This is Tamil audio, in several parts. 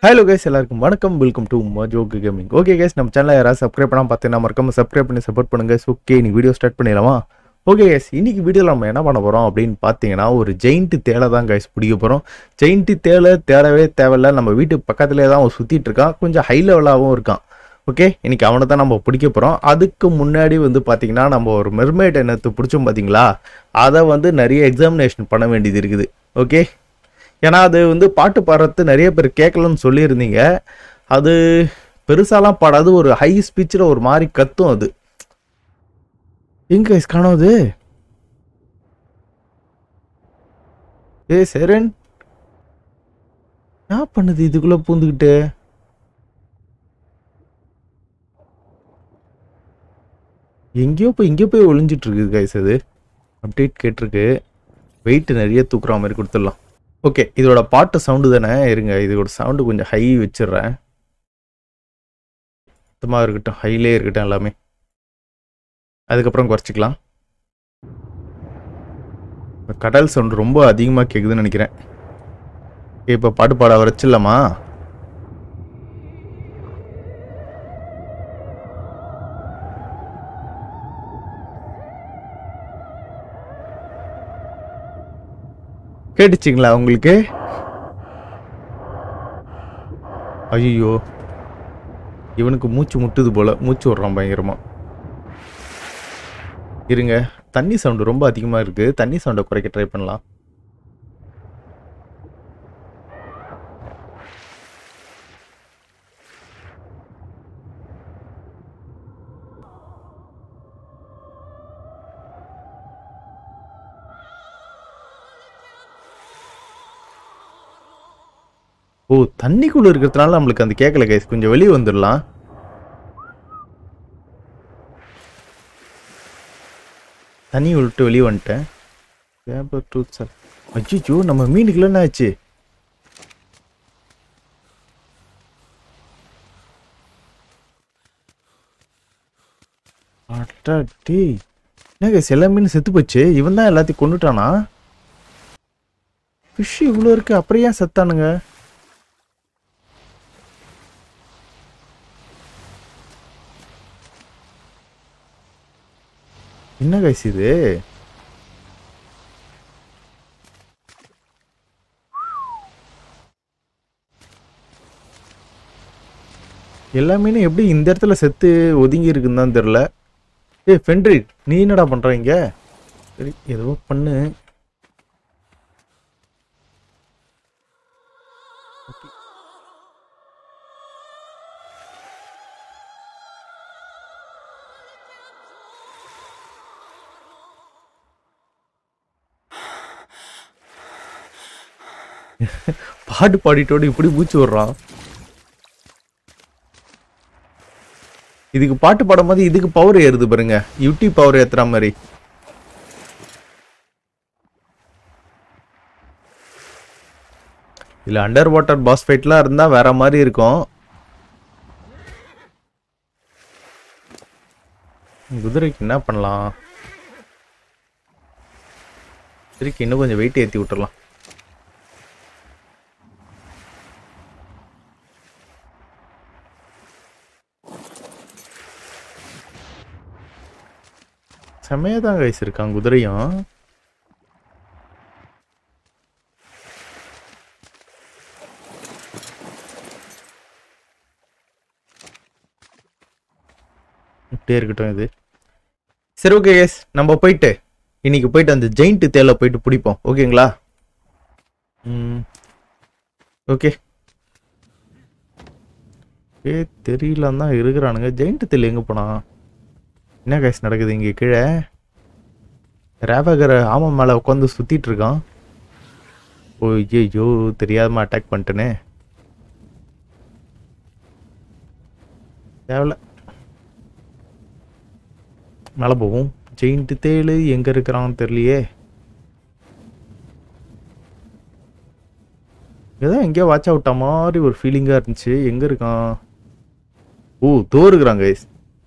ஹலோ கைஸ் எல்லாருக்கும் வணக்கம் வெல்கம் டு மஜோக்கு கேமிங் ஓகே கைஸ் நம்ம சேனலை யாராவது சப்ஸ்கிரைப் பண்ணாமல் பார்த்தீங்கன்னா மறக்காம சப்ஸ்கிரைப் பண்ணி சப்போர்ட் பண்ணுங்க ஓகே இன்னைக்கு வீடியோ ஸ்டார்ட் பண்ணிடலாமா ஓகே கைஸ் இன்னைக்கு வீடியோவில் நம்ம என்ன பண்ண போகிறோம் அப்படின்னு பார்த்தீங்கன்னா ஒரு ஜெயிண்ட் தேலை தான் கைஸ் பிடிக்க போகிறோம் ஜெயிண்ட் தேலை தேடவே தேவையில்ல நம்ம வீட்டு பக்கத்துலேயே தான் அவன் சுற்றிட்டு இருக்கான் கொஞ்சம் ஹை லெவலாகவும் இருக்கான் ஓகே இன்னைக்கு அவனை தான் நம்ம பிடிக்க போகிறோம் அதுக்கு முன்னாடி வந்து பார்த்தீங்கன்னா நம்ம ஒரு மெர்மைட் என்னத்து பிடிச்சோம் பார்த்தீங்களா அதை வந்து நிறைய எக்ஸாமினேஷன் பண்ண வேண்டியது இருக்குது ஓகே ஏன்னா அது வந்து பாட்டு பாடுறது நிறைய பேர் கேட்கலன்னு சொல்லியிருந்தீங்க அது பெருசாலாம் பாடாது ஒரு ஹை ஸ்பீச்சில் ஒரு மாதிரி கத்தும் அது எங்க காணும் அது ஏ சேரன் என்ன பண்ணுது இதுக்குள்ள பூந்துக்கிட்டு எங்கேயோ போய் இங்கே போய் ஒளிஞ்சிட்டு இருக்குது கைஸ் அது அப்டேட் கேட்டிருக்கு வெயிட் நிறைய தூக்குற மாதிரி கொடுத்துடலாம் ஓகே இதோட பாட்டு சவுண்டு தானே இருங்க இதோட சவுண்டு கொஞ்சம் ஹை வச்சிடுறேன் சுத்தமாக இருக்கட்டும் ஹைலே இருக்கட்டும் எல்லாமே அதுக்கப்புறம் குறைச்சிக்கலாம் இப்ப கடல் சவுண்டு ரொம்ப அதிகமாக கேட்குதுன்னு நினைக்கிறேன் இப்போ பாட்டு பாட வச்சிடலாமா கேட்டுச்சிங்களா உங்களுக்கு ஐயோ இவனுக்கு மூச்சு முட்டுது போல மூச்சு விடுறான் பயங்கரமா இருங்க தண்ணி சவுண்டு ரொம்ப அதிகமாக இருக்கு தண்ணி சவுண்டை குறைக்க ட்ரை பண்ணலாம் ஓ தண்ணிக்குள்ள இருக்கிறதுனால நம்மளுக்கு அந்த கேட்கல கைஸ் கொஞ்சம் வெளியே வந்துடலாம் தண்ணி விட்டு வெளியே வந்துட்டேன் பேப்பர் ட்ரூத் சார் அச்சோ நம்ம மீனுக்குள்ள என்ன ஆச்சு அட்டாட்டி என்ன கைஸ் எல்லா மீன் செத்து போச்சு இவன் தான் எல்லாத்தையும் கொண்டுட்டானா ஃபிஷ் இவ்வளோ இருக்கு அப்புறம் ஏன் செத்தானுங்க என்ன கைஸ் இது எல்லா மீனும் எப்படி இந்த இடத்துல செத்து ஒதுங்கி இருக்குன்னு தான் தெரில ஏய் ஃபென்ட்ரி நீ என்னடா பண்ற இங்க சரி ஏதோ பண்ணு பாட்டு பாடிட்டோடு இப்படி மூச்சு விடுறான் இதுக்கு பாட்டு பாடும்போது இதுக்கு பவர் ஏறுது பாருங்க யூடி பவர் ஏத்துற மாதிரி இல்ல அண்டர் வாட்டர் பாஸ் ஃபைட்லாம் இருந்தா வேற மாதிரி இருக்கும் குதிரைக்கு என்ன பண்ணலாம் குதிரைக்கு இன்னும் கொஞ்சம் வெயிட் ஏற்றி விட்டுறலாம் செம்மையாக தான் கைஸ் இருக்கான் குதிரையும் இப்படியே இருக்கட்டும் இது சரி ஓகே எஸ் நம்ம போயிட்டு இன்னைக்கு போயிட்டு அந்த ஜெயிண்ட் தேலை போயிட்டு பிடிப்போம் ஓகேங்களா ம் ஓகே ஏ தெரியலாம் தான் இருக்கிறானுங்க ஜெயிண்ட் தேல் எங்கே போனா என்ன கைஸ் நடக்குது இங்கே கீழே ரேவகர் ஆமாம் மேலே உட்காந்து சுற்றிட்டு இருக்கான் ஓ ஐயோ தெரியாதமா அட்டாக் பண்ணிட்டேனே தேவையில்ல மேலே போவோம் ஜெயிண்ட் தேளு எங்கே இருக்கிறான்னு தெரியலையே ஏதோ எங்கேயோ வாட்ச் அவுட்டா மாதிரி ஒரு ஃபீலிங்காக இருந்துச்சு எங்கே இருக்கான் ஓ தோ இருக்கிறான் கைஸ்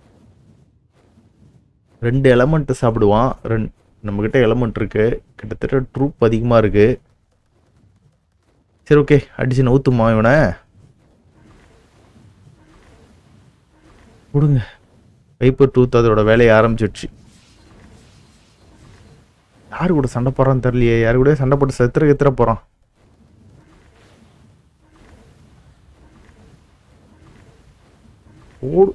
ரெண்டு எலமெண்ட் சாப்பிடுவான் ரெண்டு நம்மக்கிட்ட எலமெண்ட் இருக்கு கிட்டத்தட்ட ட்ரூப் அதிகமாக இருக்கு சரி ஓகே அடிச்சு நவுத்துமா இவனை கொடுங்க வைப்பர் டூத் அதோட வேலையை ஆரம்பிச்சிடுச்சு யாரு கூட சண்டை போறான்னு தெரியலையே யாரு கூட சண்டை போட்டு செத்துற கெத்துற போறான் ஓடு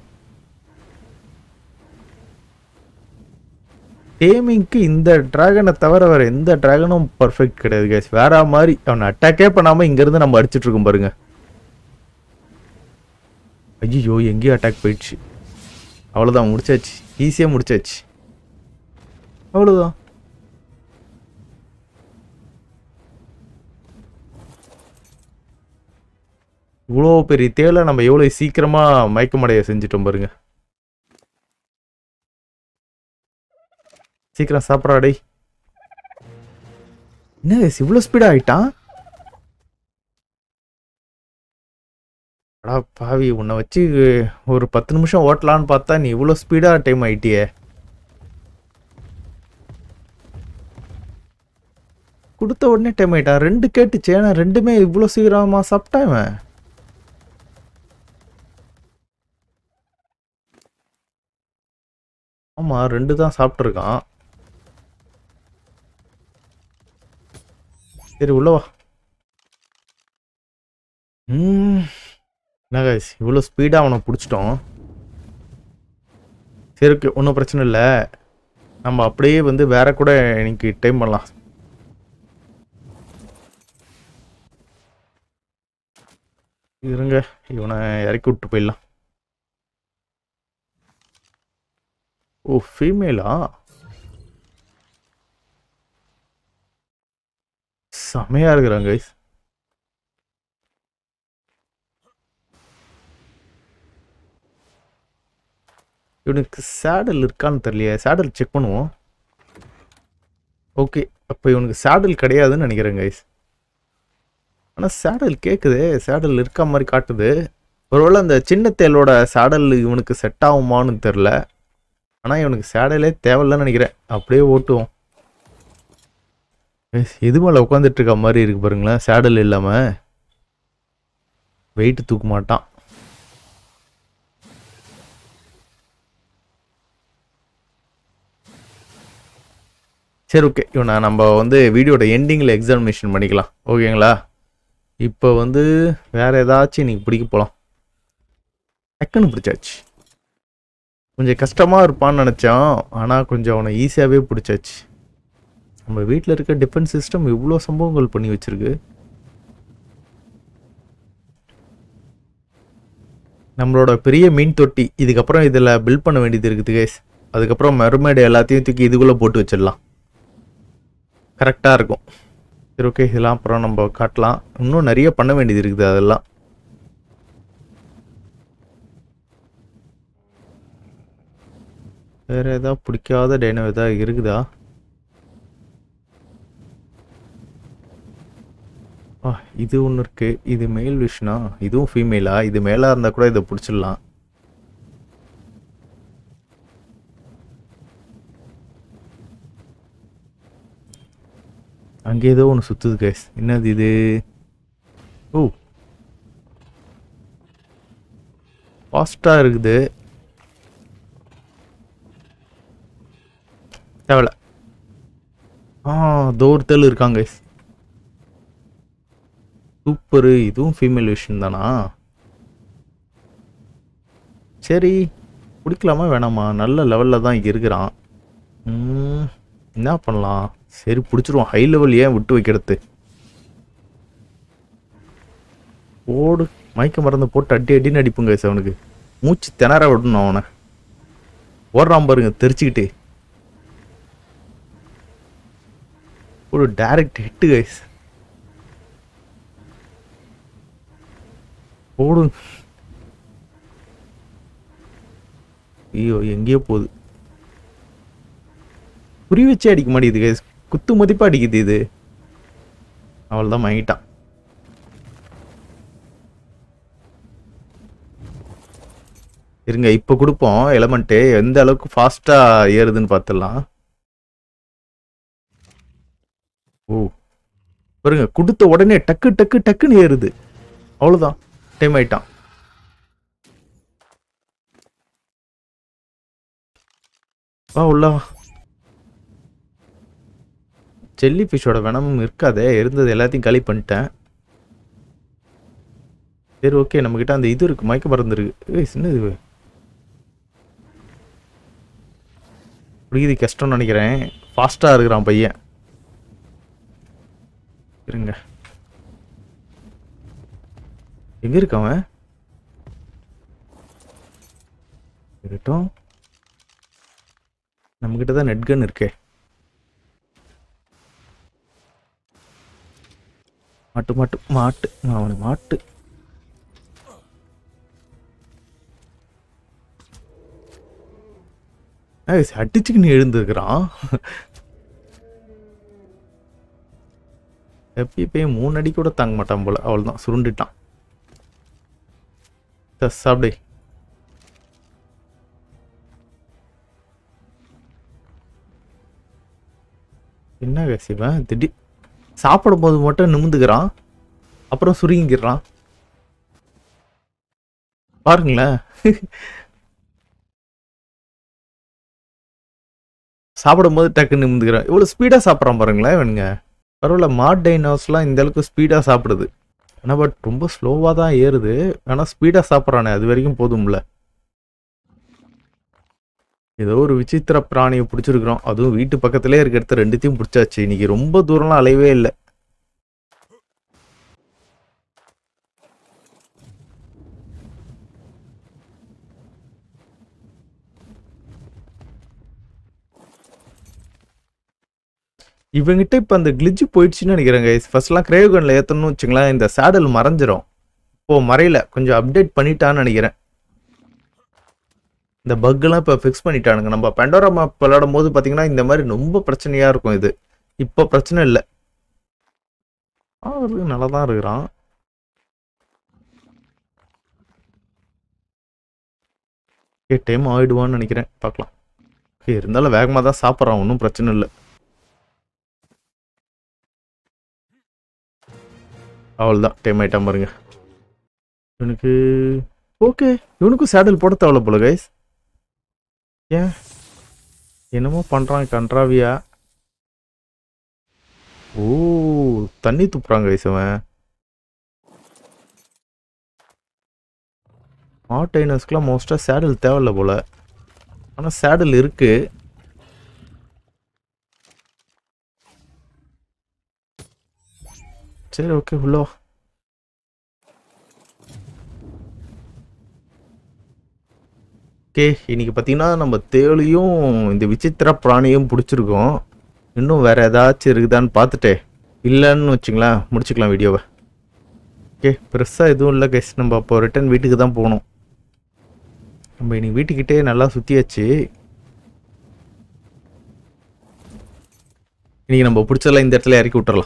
டேமிங்க்கு இந்த டிராகனை தவிர வேற எந்த டிராகனும் பர்ஃபெக்ட் கிடையாது கேஸ் வேற மாதிரி அவனை அட்டாக்கே பண்ணாம இங்க இருந்து நம்ம அடிச்சிட்டு இருக்கோம் பாருங்க ஐயோ எங்கேயோ அட்டாக் போயிடுச்சு அவ்வளோதான் முடிச்சாச்சு ஈஸியாக முடிச்சாச்சு அவ்வளோதான் இவ்வளோ பெரிய தேலை நம்ம எவ்வளோ சீக்கிரமா மயக்கமடைய செஞ்சிட்டோம் பாருங்க சீக்கிரம் சாப்பிட்றா டேய் என்ன இவ்வளோ ஸ்பீடா ஆயிட்டான் அடா பாவி உன்னை வச்சு ஒரு பத்து நிமிஷம் ஓட்டலான்னு பார்த்தா நீ இவ்வளோ ஸ்பீடா டைம் ஆயிட்டியே கொடுத்த உடனே டைம் ஆயிட்டான் ரெண்டு கேட்டுச்சு ஏன்னா ரெண்டுமே இவ்வளோ சீக்கிரமா சாப்பிட்டான் இவன் ஆமா ரெண்டு தான் சாப்பிட்ருக்கான் சரி உள்ள வா ம் என்ன guys, இவ்வளோ ஸ்பீடாக அவனை பிடிச்சிட்டோம் சரி ஓகே ஒன்றும் பிரச்சனை இல்லை நம்ம அப்படியே வந்து வேற கூட இன்னைக்கு டைம் பண்ணலாம் இருங்க இவனை இறக்கி விட்டு போயிடலாம் ஓ ஃபீமேலா செமையா இருக்கிறாங்க guys. இவனுக்கு சேடல் இருக்கான்னு தெரியலையே சேடல் செக் பண்ணுவோம் ஓகே அப்போ இவனுக்கு சேடல் கிடையாதுன்னு நினைக்கிறேன் கைஸ் ஆனால் சேடல் கேட்குது சேடல் இருக்க மாதிரி காட்டுது ஒருவேளை அந்த சின்ன தேலோட சேடல் இவனுக்கு செட் ஆகுமான்னு தெரில ஆனால் இவனுக்கு சேடலே தேவையில்லைன்னு நினைக்கிறேன் அப்படியே ஓட்டுவோம் Guys, எது மேலே உட்காந்துட்டு இருக்க மாதிரி இருக்கு பாருங்களேன் சேடல் இல்லாமல் வெயிட் தூக்க மாட்டான் சரி ஓகே இவனை நம்ம வந்து வீடியோட எண்டிங்கில் எக்ஸாமினேஷன் பண்ணிக்கலாம் ஓகேங்களா இப்போ வந்து வேற ஏதாச்சும் இன்னைக்கு பிடிக்க போகலாம் டக்குன்னு பிடிச்சாச்சு கொஞ்சம் கஷ்டமாக இருப்பான்னு நினச்சோம் ஆனால் கொஞ்சம் அவனை ஈஸியாகவே பிடிச்சாச்சு நம்ம வீட்டில் இருக்க டிஃபென்ஸ் சிஸ்டம் இவ்வளோ சம்பவங்கள் பண்ணி வச்சிருக்கு நம்மளோட பெரிய மீன் தொட்டி இதுக்கப்புறம் இதில் பில்ட் பண்ண வேண்டியது இருக்குது கேஸ் அதுக்கப்புறம் மெர்மேடு எல்லாத்தையும் தூக்கி இதுக்குள்ளே போட்டு வச்சிடலாம் கரெக்டாக இருக்கும் சரி ஓகே இதெல்லாம் அப்புறம் நம்ம காட்டலாம் இன்னும் நிறைய பண்ண வேண்டியது இருக்குது அதெல்லாம் வேற ஏதாவது பிடிக்காத டைனோ ஏதாவது இருக்குதா ஆ இது ஒன்று இருக்கு இது மேல் விஷனா இதுவும் ஃபீமேலா இது மேலா இருந்தா கூட இதை பிடிச்சிடலாம் அங்கே ஏதோ ஒன்று சுத்துது கேஸ் என்னது இது ஓ ஃபாஸ்ட்டாக இருக்குது தேவையில்ல ஆ தோர்த்தல் இருக்காங்க guys. சூப்பரு இதுவும் ஃபீமேல் விஷயம் தானா சரி பிடிக்கலாமா வேணாமா நல்ல லெவலில் தான் இருக்கிறான் ம், என்ன பண்ணலாம் சரி பிடிச்சிருவோம் ஹை லெவல் ஏன் விட்டு வைக்கிறது ஓடு மயக்க மறந்து போட்டு அடி அடின்னு அடிப்புங்க அவனுக்கு மூச்சு திணற விடணும் அவனை ஓடுறான் பாருங்க தெரிச்சுக்கிட்டு ஒரு டைரக்ட் ஹிட்டு கைஸ் ஓடு ஐயோ எங்கேயோ போகுது குறி வச்சே அடிக்க மாட்டேங்குது கைஸ் குத்து மதிப்பா அடிக்குது இது அவள் தான் வாங்கிட்டான் இருங்க இப்போ கொடுப்போம் எலமெண்ட்டு எந்த அளவுக்கு ஃபாஸ்டா ஏறுதுன்னு பார்த்துடலாம் ஓ பாருங்க கொடுத்த உடனே டக்கு டக்கு டக்குன்னு ஏறுது அவ்வளோதான் டைம் ஆயிட்டான் வா உள்ள வா ஜெல்லி ஃபிஷ்ஷோட வெனமும் இருக்காதே இருந்தது எல்லாத்தையும் களி பண்ணிட்டேன் சரி ஓகே நம்மக்கிட்ட அந்த இது இருக்கு மயக்க மருந்து இருக்கு ஏய் சின்ன இது புரியுது கஷ்டம்னு நினைக்கிறேன் ஃபாஸ்ட்டாக இருக்கிறான் பையன் இருங்க எங்க இருக்கான் அவன் இருக்கட்டும் நம்மக்கிட்ட தான் நெட் கன் இருக்கே மாட்டு மாட்டு மாட்டு அவனு மாட்டு ஏய், அடிச்சுக்கின்னு எழுந்திருக்கிறான் எப்பயும் போய் மூணு அடி கூட தாங்க மாட்டான் போல அவ்வளோதான் சுருண்டுட்டான் சஸ் சாப்பிடு என்ன சிவன் திடீர் சாப்பிடும் போது மட்டும் நிமிந்துக்கிறான் அப்புறம் சுருங்கிக்கிறான் பாருங்களேன் சாப்பிடும்போது டக்குன்னு நிமிந்துக்கிறான் இவ்வளோ ஸ்பீடாக சாப்பிட்றான் பாருங்களேன் இவனுங்க பரவாயில்ல மாட் டைனோஸ்லாம் இந்த அளவுக்கு ஸ்பீடாக சாப்பிடுது ஆனால் பட் ரொம்ப ஸ்லோவாக தான் ஏறுது ஆனால் ஸ்பீடாக சாப்பிட்றானே அது வரைக்கும் போதும்ல ஏதோ ஒரு விசித்திர பிராணியை பிடிச்சிருக்கிறோம் அதுவும் வீட்டு பக்கத்துலேயே இருக்க இடத்த ரெண்டுத்தையும் பிடிச்சாச்சு இன்னைக்கு ரொம்ப தூரம்லாம் அலையவே இல்லை இவங்கிட்ட இப்போ அந்த கிளிச்சு போயிடுச்சுன்னு நினைக்கிறேங்க ஃபர்ஸ்ட்லாம் கிரேவ்கனில் ஏற்றணும்னு வச்சுங்களேன் இந்த சேடல் மறைஞ்சிரும் இப்போ மறையல கொஞ்சம் அப்டேட் பண்ணிட்டான்னு நினைக்கிறேன் இந்த பக்கெல்லாம் இப்போ ஃபிக்ஸ் பண்ணிட்டானுங்க நம்ம பெண்டோரா மேப் விளையாடும் போது பார்த்தீங்கன்னா இந்த மாதிரி ரொம்ப பிரச்சனையாக இருக்கும் இது இப்போ பிரச்சனை இல்லை ஆ இருக்கு, நல்லா தான் இருக்கிறான் ஏ டைம் ஆயிடுவான்னு நினைக்கிறேன் பார்க்கலாம் ஓகே இருந்தாலும் வேகமாக தான் சாப்பிட்றான் ஒன்றும் பிரச்சனை இல்லை அவ்வளோதான் டைம் ஆயிட்டான் பாருங்க இவனுக்கு ஓகே இவனுக்கும் சேடல் போட தேவையில்ல போல கைஸ் ஏன் என்னமோ பண்ணுறான் கன்றாவியா ஓ தண்ணி துப்புறான் கைஸ் அவன் மாட்டைனர்ஸ்க்குலாம் மோஸ்ட்டாக சேடல் தேவையில்ல போல ஆனால் சேடல் இருக்கு சரி ஓகே உள்ள வா ஓகே இன்னைக்கு பார்த்தீங்கன்னா நம்ம தேளியும் இந்த விசித்திர பிராணியும் பிடிச்சிருக்கோம் இன்னும் வேற ஏதாச்சும் இருக்குதான்னு பார்த்துட்டு இல்லைன்னு வச்சுங்களேன் முடிச்சுக்கலாம் வீடியோவை ஓகே பெருசாக எதுவும் இல்லை கைஸ் நம்ம அப்போ ரிட்டர்ன் வீட்டுக்கு தான் போகணும் நம்ம இன்னைக்கு வீட்டுக்கிட்டே நல்லா சுற்றியாச்சு இன்னைக்கு நம்ம பிடிச்சதெல்லாம் இந்த இடத்துல இறக்கி விட்டுறலாம்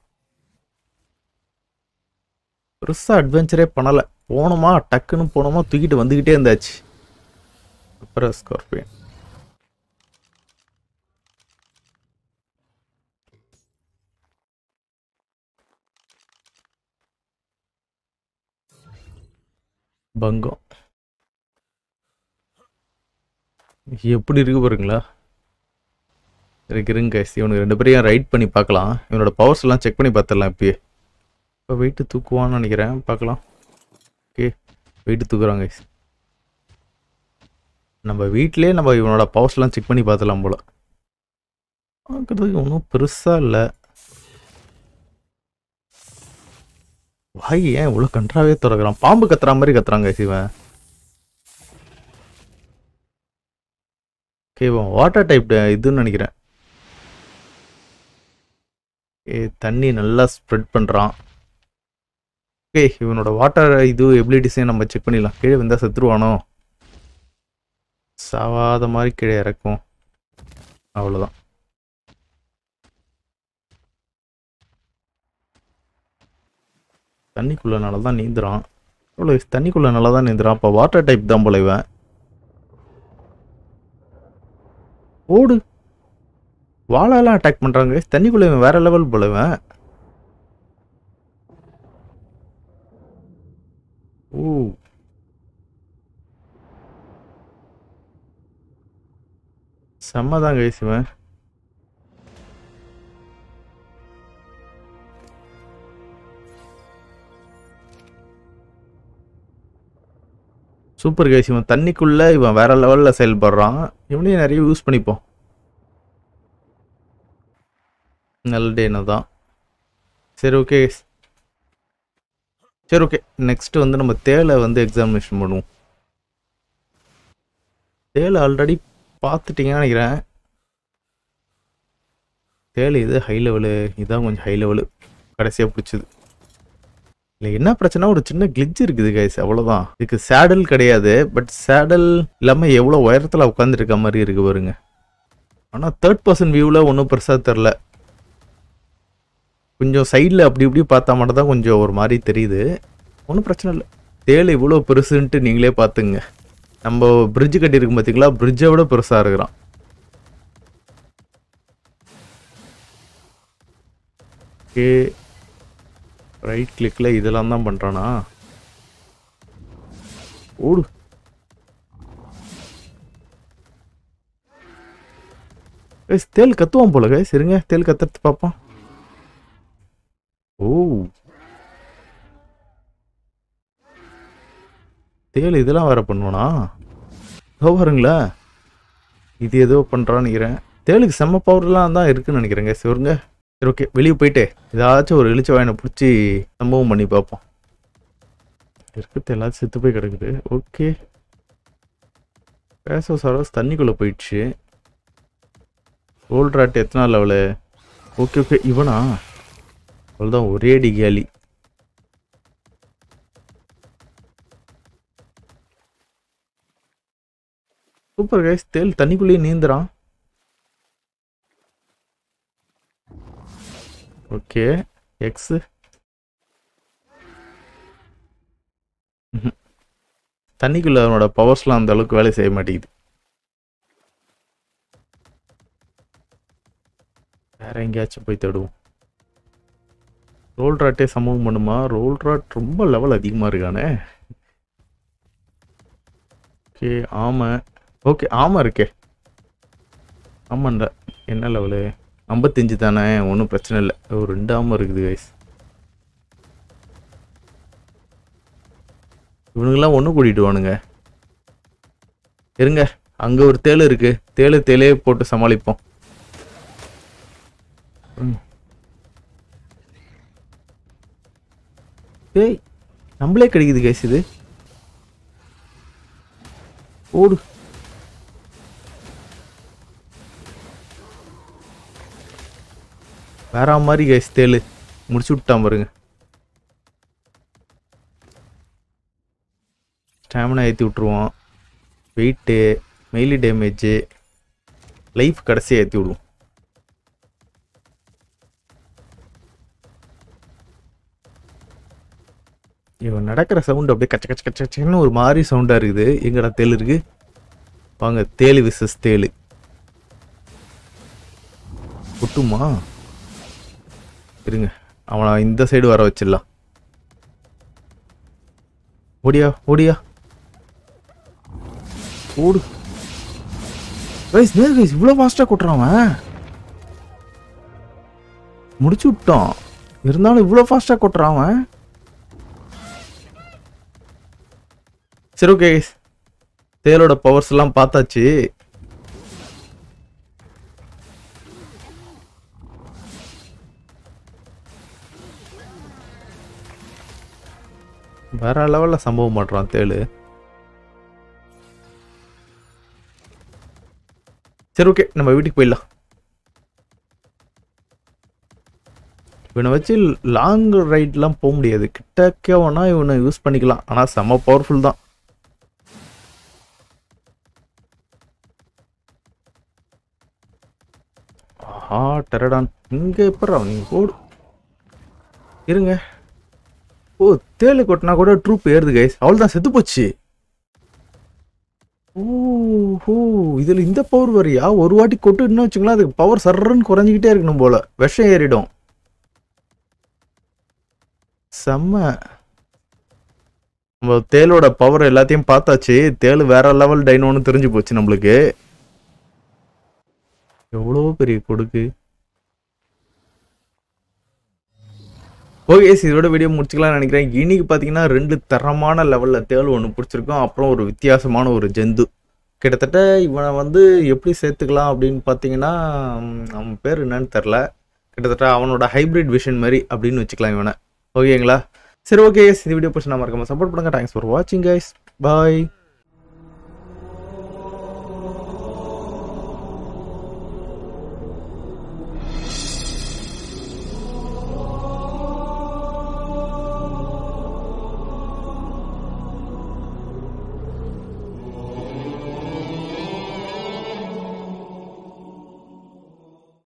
பெருசாக அட்வென்ச்சரே பண்ணலை போனோமா டக்குன்னு போனோமா தூக்கிட்டு வந்துக்கிட்டே இருந்தாச்சு அப்புறம் ஸ்கார்பியன் பங்கம் எப்படி இருக்கு பாருங்களா இருக்கு இருங்க guys. இவனுக்கு ரெண்டு பேரையும் ரைட் பண்ணி பார்க்கலாம் இவனோட பவர்ஸ் எல்லாம் செக் பண்ணி பார்த்துடலாம் இப்பயே இப்போ வெயிட்டு தூக்குவான்னு நினைக்கிறேன் பார்க்கலாம் ஓகே வெயிட்டு தூக்குறாங்க guys. நம்ம வீட்டிலே நம்ம இவனோட பவர்ஸ்லாம் செக் பண்ணி பார்த்துலாம் போல பார்க்குறதுக்கு ஒன்றும் பெருசாக இல்லை வாய் ஏன் இவ்வளோ கன்றாவே திறக்கிறான் பாம்பு கத்துற மாதிரி கத்துறாங்க சிவன் ஓகே இவன் வாட்டர் டைப் இதுன்னு நினைக்கிறேன் ஏ தண்ணி நல்லா ஸ்ப்ரெட் பண்ணுறான் ஓகே இவனோட வாட்டர் இது எபிலிட்டிஸையும் நம்ம செக் பண்ணிடலாம் கீழே வந்தால் செத்துருவானோ சாவாத மாதிரி கீழே இறக்கும் அவ்வளோதான் தண்ணிக்குள்ள நல்லா தான் நீந்துறான் இவ்வளோ தண்ணிக்குள்ள நல்லா தான் நீந்துறான் அப்போ வாட்டர் டைப் தான் போல இவன் ஓடு வாழெல்லாம் அட்டாக் பண்ணுறாங்க தண்ணிக்குள்ள இவன் வேற லெவல் போல இவன் ஓ செம்ம தான் கைஸ் இவன் சூப்பர் கைஸ் இவன் தண்ணிக்குள்ள இவன் வேற லெவல்ல செயல்படுறான் இவனையும் நிறைய யூஸ் பண்ணிப்போம் நல்ல டேனா தான் சரி ஓகே சரி ஓகே நெக்ஸ்ட் வந்து நம்ம தேலை வந்து எக்ஸாமினேஷன் பண்ணுவோம் தேலை ஆல்ரெடி பார்த்துட்டீங்கன்னு நினைக்கிறேன் தேலை இது ஹை லெவலு இதான் கொஞ்சம் ஹை லெவலு கடைசியாக பிடிச்சது இல்லை என்ன பிரச்சனை ஒரு சின்ன கிளிச் இருக்குது கைஸ் அவ்வளோதான் இதுக்கு சேடல் கிடையாது பட் சேடல் இல்லாமல் எவ்வளோ உயரத்தில் உட்காந்துருக்க மாதிரி இருக்கு பாருங்க ஆனால் தேர்ட் பர்சன் வியூவில் ஒன்றும் பெருசாக தெரில கொஞ்சம் சைடில் அப்படி இப்படி பார்த்தா மட்டும் தான் கொஞ்சம் ஒரு மாதிரி தெரியுது ஒன்றும் பிரச்சனை இல்லை தேல் இவ்வளோ பெருசுன்ட்டு நீங்களே பார்த்துங்க நம்ம பிரிட்ஜ் கட்டியிருக்கும் பார்த்தீங்களா பிரிட்ஜை விட பெருசாக இருக்கிறான் ஓகே ரைட் கிளிக்கில் இதெல்லாம் தான் பண்ணுறானா ஓடு கைஸ் தேல் கத்துவான் போல கைஸ் இருங்க தேல் கத்துறது பார்ப்போம் ஓ தேல் இதெல்லாம் வேற பண்ணுவானா இதோ பாருங்களா இது ஏதோ பண்ணுறான்னு நினைக்கிறேன் தேலுக்கு செம்ம பவர்லாம் தான் இருக்குன்னு நினைக்கிறேங்க சிவருங்க சரி ஓகே வெளியே போயிட்டு ஏதாச்சும் ஒரு இழிச்ச வாயனை பிடிச்சி சம்பவம் பண்ணி பார்ப்போம் இருக்கிறது எல்லாத்தையும் செத்து போய் கிடக்குது ஓகே பேசோ சரோஸ் தண்ணிக்குள்ளே போயிடுச்சு ஓல்ட் ராட் எத்தனை லெவலு ஓகே ஓகே இவனா அவ்வளோதான் ஒரே அடி கேலி சூப்பர் கைஸ் தேல் தண்ணிக்குள்ளேயே நீந்துறான் ஓகே எக்ஸ் தண்ணிக்குள்ள அவனோட பவர்ஸ்லாம் அந்த அளவுக்கு வேலை செய்ய மாட்டேங்குது வேற எங்கேயாச்சும் போய் தேடுவோம் ரோல் ராட்டே சமூகம் பண்ணுமா ரோல் ராட் ரொம்ப லெவல் அதிகமாக இருக்கானே ஓகே ஆமை ஓகே ஆமை இருக்கே ஆமாண்டா என்ன லெவலு ஐம்பத்தஞ்சு தானே ஒன்றும் பிரச்சனை இல்லை ஒரு ரெண்டு ஆமை இருக்குது கைஸ் இவனுங்கெல்லாம் ஒன்று கூட்டிட்டு வானுங்க இருங்க அங்கே ஒரு தேள் இருக்கு தேளு தேலே போட்டு சமாளிப்போம் ம். ஏய் நம்மளே கிடைக்குது கைஸ் இது ஓடு வேற மாதிரி கைஸ் தேளு முடிச்சு விட்டான் பாருங்க ஸ்டாமினா ஏற்றி விட்ருவோம் வெயிட்டு மெயிலி டேமேஜு லைஃப் கடைசியாக ஏற்றி விடுவோம் இவன் நடக்கிற சவுண்ட் அப்படியே கச்ச கச்ச கச்ச கச்சன்னு ஒரு மாதிரி சவுண்டாக இருக்குது எங்கடா தேள் இருக்கு வாங்க தேளு விசஸ் தேளு ஒட்டுமா இருங்க அவனை இந்த சைடு வர வச்சிடலாம் ஓடியா ஓடியா ஓடு கைஸ் நேர் கைஸ் இவ்வளோ ஃபாஸ்ட்டாக கொட்டுறான் அவன் முடிச்சு விட்டான் இருந்தாலும் இவ்வளோ ஃபாஸ்ட்டாக கொட்டுறான் அவன் சரி ஓகே கைஸ் தேலோட பவர்ஸ் எல்லாம் பார்த்தாச்சு வேற லெவல்ல சம்பவம் பண்றான் தேளு சரி ஓகே நம்ம வீட்டுக்கு போயிடலாம் இவனை வச்சு லாங் ரைட்லாம் போக முடியாது கிட்டக்க வேணா இவனை யூஸ் பண்ணிக்கலாம் ஆனால் செம்ம பவர்ஃபுல் தான் ஆஹா டெரடான் இங்கே எப்படா நீ ஓடு இருங்க ஓ தேளு கொட்டினா கூட ட்ரூப் ஏறுது கைஸ் அவ்வளோதான் செத்து போச்சு ஓ ஹோ இதில் இந்த பவர் வரியா ஒரு வாட்டி கொட்டுன்னு வச்சுங்களேன் அதுக்கு பவர் சர்றன்னு குறைஞ்சிக்கிட்டே இருக்கணும் போல விஷம் ஏறிடும் செம்ம நம்ம தேளோட பவர் எல்லாத்தையும் பார்த்தாச்சு தேளு வேற லெவல் டைனோன்னு தெரிஞ்சு போச்சு நம்மளுக்கு எவ்வளோ பெரிய கொடுக்கு ஓகே இதோட வீடியோ முடிச்சுக்கலாம்னு நினைக்கிறேன் இன்னைக்கு பார்த்தீங்கன்னா ரெண்டு தரமான லெவலில் தேள் ஒன்று பிடிச்சிருக்கோம் அப்புறம் ஒரு வித்தியாசமான ஒரு ஜந்து கிட்டத்தட்ட இவனை வந்து எப்படி சேர்த்துக்கலாம் அப்படின்னு பார்த்தீங்கன்னா ம், அவன் பேர் என்னன்னு தெரில கிட்டத்தட்ட அவனோட ஹைப்ரிட் விஷன் மாதிரி அப்படின்னு வச்சுக்கலாம் இவனை ஓகேங்களா சரி ஓகே இந்த வீடியோ பிடிச்சி நான் மறக்காம சப்போர்ட் பண்ணுங்க தேங்க்ஸ் ஃபார் வாட்சிங் கைஸ் பாய்